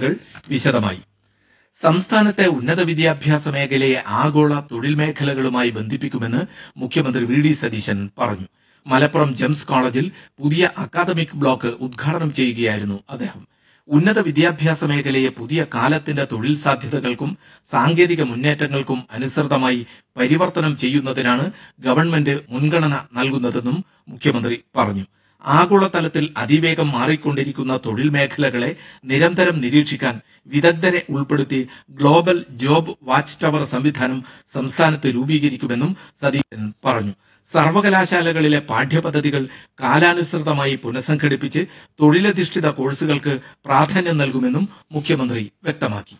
വാർത്തകൾ വിശദമായി സംസ്ഥാനത്തെ ഉന്നത വിദ്യാഭ്യാസ മേഖലയെ ആഗോള തൊഴിൽ മേഖലകളുമായി ബന്ധിപ്പിക്കുമെന്ന് മുഖ്യമന്ത്രി വി ഡി സതീശൻ പറഞ്ഞു മലപ്പുറം ജെംസ് കോളേജിൽ പുതിയ അക്കാദമിക് ബ്ലോക്ക് ഉദ്ഘാടനം ചെയ്യുകയായിരുന്നു അദ്ദേഹം ഉന്നത വിദ്യാഭ്യാസ മേഖലയെ പുതിയ കാലത്തിന്റെ തൊഴിൽ സാധ്യതകൾക്കും സാങ്കേതിക മുന്നേറ്റങ്ങൾക്കും അനുസൃതമായി പരിവർത്തനം ചെയ്യുന്നതിനാണ് ഗവൺമെന്റ് മുൻഗണന നൽകുന്നതെന്നും മുഖ്യമന്ത്രി പറഞ്ഞു ആഗോളതലത്തിൽ അതിവേഗം മാറിക്കൊണ്ടിരിക്കുന്ന തൊഴിൽ മേഖലകളെ നിരന്തരം നിരീക്ഷിക്കാൻ വിദഗ്ധരെ ഉൾപ്പെടുത്തി ഗ്ലോബൽ ജോബ് വാച്ച് ടവർ സംവിധാനം സംസ്ഥാനത്ത് രൂപീകരിക്കുമെന്നും സതീശൻ പറഞ്ഞു സർവകലാശാലകളിലെ പാഠ്യപദ്ധതികൾ കാലാനുസൃതമായി പുനഃസംഘടിപ്പിച്ച് തൊഴിലധിഷ്ഠിത കോഴ്സുകൾക്ക് പ്രാധാന്യം നൽകുമെന്നും മുഖ്യമന്ത്രി വ്യക്തമാക്കി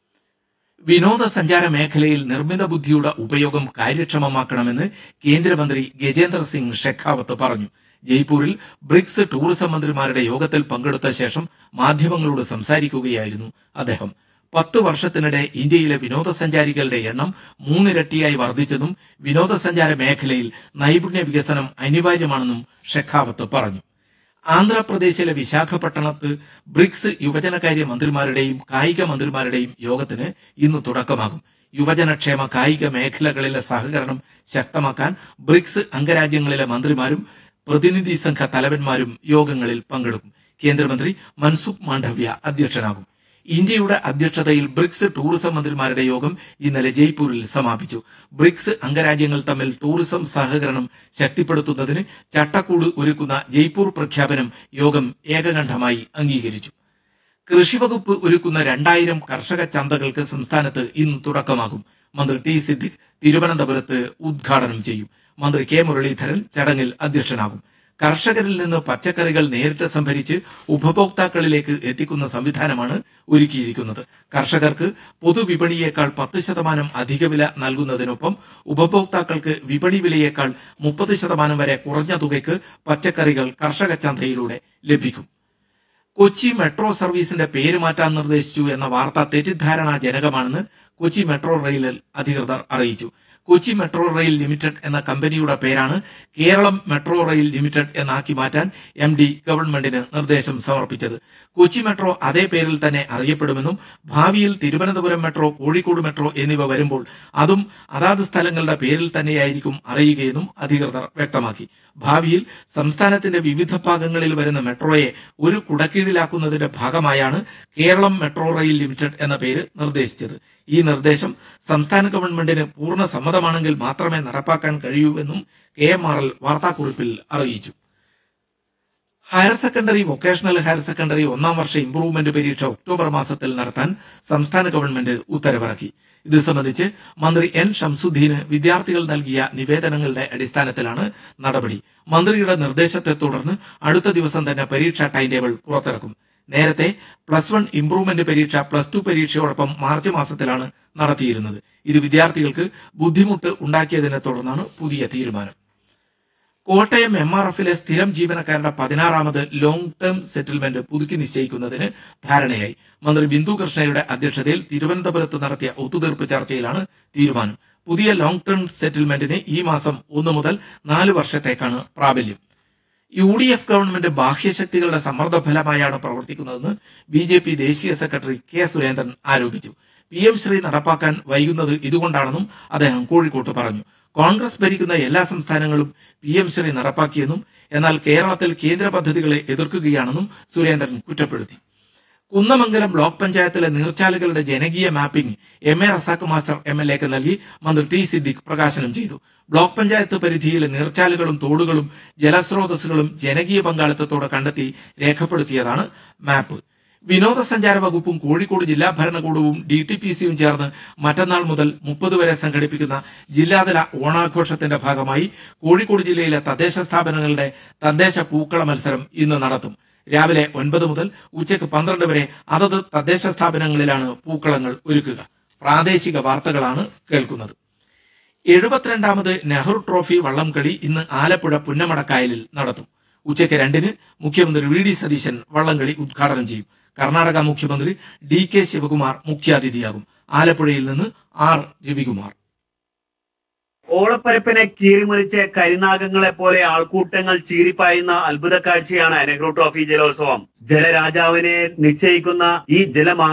വിനോദസഞ്ചാര മേഖലയിൽ നിർമ്മിത ബുദ്ധിയുടെ ഉപയോഗം കാര്യക്ഷമമാക്കണമെന്ന് കേന്ദ്രമന്ത്രി ഗജേന്ദ്ര സിംഗ് ഷെഖാവത്ത് പറഞ്ഞു ജയ്പൂരിൽ ബ്രിക്സ് ടൂറിസം മന്ത്രിമാരുടെ യോഗത്തിൽ പങ്കെടുത്ത ശേഷം മാധ്യമങ്ങളോട് സംസാരിക്കുകയായിരുന്നു അദ്ദേഹം പത്ത് വർഷത്തിനിടെ ഇന്ത്യയിലെ വിനോദസഞ്ചാരികളുടെ എണ്ണം മൂന്നിരട്ടിയായി വർദ്ധിച്ചതും വിനോദസഞ്ചാര മേഖലയിൽ നൈപുണ്യ വികസനം അനിവാര്യമാണെന്നും ഷെഖാവത്ത് പറഞ്ഞു ആന്ധ്രാപ്രദേശിലെ വിശാഖപട്ടണത്ത് ബ്രിക്സ് യുവജനകാര്യ മന്ത്രിമാരുടെയും കായിക മന്ത്രിമാരുടെയും യോഗത്തിന് ഇന്ന് തുടക്കമാകും യുവജനക്ഷേമ കായിക മേഖലകളിലെ സഹകരണം ശക്തമാക്കാൻ ബ്രിക്സ് അംഗരാജ്യങ്ങളിലെ മന്ത്രിമാരും പ്രതിനിധി സംഘ തലവന്മാരും യോഗങ്ങളിൽ പങ്കെടുക്കും കേന്ദ്രമന്ത്രി മൻസുഖ് മാണ്ഡവ്യ അധ്യക്ഷനാകും ഇന്ത്യയുടെ അധ്യക്ഷതയിൽ ബ്രിക്സ് ടൂറിസം മന്ത്രിമാരുടെ യോഗം ഇന്നലെ ജയ്പൂരിൽ സമാപിച്ചു ബ്രിക്സ് അംഗരാജ്യങ്ങൾ തമ്മിൽ ടൂറിസം സഹകരണം ശക്തിപ്പെടുത്തുന്നതിന് ചട്ടക്കൂട് ഒരുക്കുന്ന ജയ്പൂർ പ്രഖ്യാപനം യോഗം ഏകകണ്ഠമായി അംഗീകരിച്ചു കൃഷിവകുപ്പ് ഒരുക്കുന്ന രണ്ടായിരം കർഷക ചന്തകൾക്ക് സംസ്ഥാനത്ത് ഇന്ന് തുടക്കമാകും മന്ത്രി ടി സിദ്ദിഖ് തിരുവനന്തപുരത്ത് ഉദ്ഘാടനം ചെയ്യും മന്ത്രി കെ മുരളീധരൻ ചടങ്ങിൽ അധ്യക്ഷനാകും കർഷകരിൽ നിന്ന് പച്ചക്കറികൾ നേരിട്ട് സംഭരിച്ച് ഉപഭോക്താക്കളിലേക്ക് എത്തിക്കുന്ന സംവിധാനമാണ് ഒരുക്കിയിരിക്കുന്നത് കർഷകർക്ക് പൊതുവിപണിയേക്കാൾ പത്ത് ശതമാനം അധിക വില നൽകുന്നതിനൊപ്പം ഉപഭോക്താക്കൾക്ക് വിപണി വിലയേക്കാൾ മുപ്പത് ശതമാനം വരെ കുറഞ്ഞ തുകയ്ക്ക് പച്ചക്കറികൾ കർഷക ചന്തയിലൂടെ ലഭിക്കും കൊച്ചി മെട്രോ സർവീസിന്റെ പേര് മാറ്റാൻ നിർദ്ദേശിച്ചു എന്ന വാർത്ത തെറ്റിദ്ധാരണാജനകമാണെന്ന് കൊച്ചി മെട്രോ റെയിൽ അധികൃതർ അറിയിച്ചു കൊച്ചി മെട്രോ റെയിൽ ലിമിറ്റഡ് എന്ന കമ്പനിയുടെ പേരാണ് കേരളം മെട്രോ റെയിൽ ലിമിറ്റഡ് എന്നാക്കി മാറ്റാൻ എം ഡി ഗവൺമെന്റിന് നിർദ്ദേശം സമർപ്പിച്ചത് കൊച്ചി മെട്രോ അതേ പേരിൽ തന്നെ അറിയപ്പെടുമെന്നും ഭാവിയിൽ തിരുവനന്തപുരം മെട്രോ കോഴിക്കോട് മെട്രോ എന്നിവ വരുമ്പോൾ അതും അതാത് സ്ഥലങ്ങളുടെ പേരിൽ തന്നെയായിരിക്കും അറിയുകയെന്നും അധികൃതർ വ്യക്തമാക്കി ഭാവിയിൽ സംസ്ഥാനത്തിന്റെ വിവിധ ഭാഗങ്ങളിൽ വരുന്ന മെട്രോയെ ഒരു കുടക്കീഴിലാക്കുന്നതിന്റെ ഭാഗമായാണ് കേരളം മെട്രോ റെയിൽ ലിമിറ്റഡ് എന്ന പേര് നിർദ്ദേശിച്ചത് ഈ നിർദ്ദേശം സംസ്ഥാന ഗവൺമെന്റിന് പൂർണ്ണ സമ്മതമാണെങ്കിൽ മാത്രമേ നടപ്പാക്കാൻ കഴിയൂവെന്നും കെ എം ആർ എൽ വാർത്താക്കുറിപ്പിൽ അറിയിച്ചു higher secondary vocational higher secondary ഒന്നാം വർഷ ഇംപ്രൂവ്മെന്റ് പരീക്ഷ ഒക്ടോബർ മാസത്തിൽ നടത്താൻ സംസ്ഥാന ഗവൺമെന്റ് ഉത്തരവിറക്കി ഇത് സംബന്ധിച്ച് മന്ത്രി എൻ ഷംസുദ്ദീന് വിദ്യാർത്ഥികൾ നൽകിയ നിവേദനങ്ങളുടെ അടിസ്ഥാനത്തിലാണ് നടപടി മന്ത്രിയുടെ നിർദ്ദേശത്തെ തുടർന്ന് അടുത്ത ദിവസം തന്നെ പരീക്ഷാ ടൈം ടേബിൾ പുറത്തിറക്കും നേരത്തെ പ്ലസ് വൺ ഇംപ്രൂവ്മെന്റ് പരീക്ഷ പ്ലസ് ടു പരീക്ഷയോടൊപ്പം മാർച്ച് മാസത്തിലാണ് നടത്തിയിരുന്നത് ഇത് വിദ്യാർത്ഥികൾക്ക് ബുദ്ധിമുട്ട് ഉണ്ടാക്കിയതിനെ തുടർന്നാണ് പുതിയ തീരുമാനം കോട്ടയം എം ആർ എഫിലെ സ്ഥിരം ജീവനക്കാരുടെ പതിനാറാമത് ലോങ് ടേം സെറ്റിൽമെന്റ് പുതുക്കി നിശ്ചയിക്കുന്നതിന് ധാരണയായി മന്ത്രി ബിന്ദു കൃഷ്ണയുടെ അധ്യക്ഷതയിൽ തിരുവനന്തപുരത്ത് നടത്തിയ ഒത്തുതീർപ്പ് ചർച്ചയിലാണ് തീരുമാനം പുതിയ ലോങ് ടേം സെറ്റിൽമെന്റിന് ഈ മാസം ഒന്ന് മുതൽ നാല് വർഷത്തേക്കാണ് പ്രാബല്യം യു ഡി എഫ് ഗവൺമെന്റ് ബാഹ്യശക്തികളുടെ സമ്മർദ്ദ ഫലമായാണ് പ്രവർത്തിക്കുന്നതെന്ന് ബി ജെ പി ദേശീയ സെക്രട്ടറി കെ സുരേന്ദ്രൻ ആരോപിച്ചു പി എം ശ്രീ നടപ്പാക്കാൻ വൈകുന്നത് ഇതുകൊണ്ടാണെന്നും അദ്ദേഹം കോഴിക്കോട്ട് പറഞ്ഞു കോൺഗ്രസ് ഭരിക്കുന്ന എല്ലാ സംസ്ഥാനങ്ങളും പി എം ശ്രീ നടപ്പാക്കിയെന്നും എന്നാൽ കേരളത്തിൽ കേന്ദ്ര പദ്ധതികളെ എതിർക്കുകയാണെന്നും സുരേന്ദ്രൻ കുറ്റപ്പെടുത്തി കുന്നമംഗലം ബ്ലോക്ക് പഞ്ചായത്തിലെ നീർച്ചാലുകളുടെ ജനകീയ mapping M A Razak master M L എക്ക് നൽകി മന്ത്രി ടി സിദ്ദിഖ് പ്രകാശനം ചെയ്തു ബ്ലോക്ക് പഞ്ചായത്ത് പരിധിയിലെ നീർച്ചാലുകളും തോടുകളും ജലസ്രോതസ്സുകളും ജനകീയ പങ്കാളിത്തത്തോടെ കണ്ടെത്തി രേഖപ്പെടുത്തിയതാണ് മാപ്പ് വിനോദസഞ്ചാര വകുപ്പും കോഴിക്കോട് ജില്ലാ ഭരണകൂടവും ഡി ടി പി സിയും ചേർന്ന് മറ്റന്നാൾ മുതൽ മുപ്പത് വരെ സംഘടിപ്പിക്കുന്ന ജില്ലാതല ഓണാഘോഷത്തിന്റെ ഭാഗമായി കോഴിക്കോട് ജില്ലയിലെ തദ്ദേശ സ്ഥാപനങ്ങളുടെ തദ്ദേശ പൂക്കള മത്സരം ഇന്ന് നടത്തും രാവിലെ ഒൻപത് മുതൽ ഉച്ചയ്ക്ക് പന്ത്രണ്ട് വരെ അതത് തദ്ദേശ സ്ഥാപനങ്ങളിലാണ് പൂക്കളങ്ങൾ ഒരുക്കുക പ്രാദേശിക വാർത്തകളാണ് കേൾക്കുന്നത് എഴുപത്തിരണ്ടാമത് നെഹ്റു ട്രോഫി വള്ളംകളി ഇന്ന് ആലപ്പുഴ പുന്നമടക്കായലിൽ നടത്തും ഉച്ചയ്ക്ക് രണ്ടിന് മുഖ്യമന്ത്രി വി ഡി സതീശൻ വള്ളംകളി ഉദ്ഘാടനം ചെയ്യും കർണാടക മുഖ്യമന്ത്രി ഡി കെ ശിവകുമാർ മുഖ്യാതിഥിയാകും ആലപ്പുഴയിൽ നിന്ന് ആർ രവികുമാർ ഓളപ്പരപ്പിനെ കീറിമുറിച്ച് കരിനാഗങ്ങളെ പോലെ ആൾക്കൂട്ടങ്ങൾ ചീറിപ്പായുന്ന അത്ഭുത കാഴ്ചയാണ് നെഹ്റു ട്രോഫി ജലോത്സവം ജലരാജാവിനെ നിശ്ചയിക്കുന്ന ഈ ജലമാ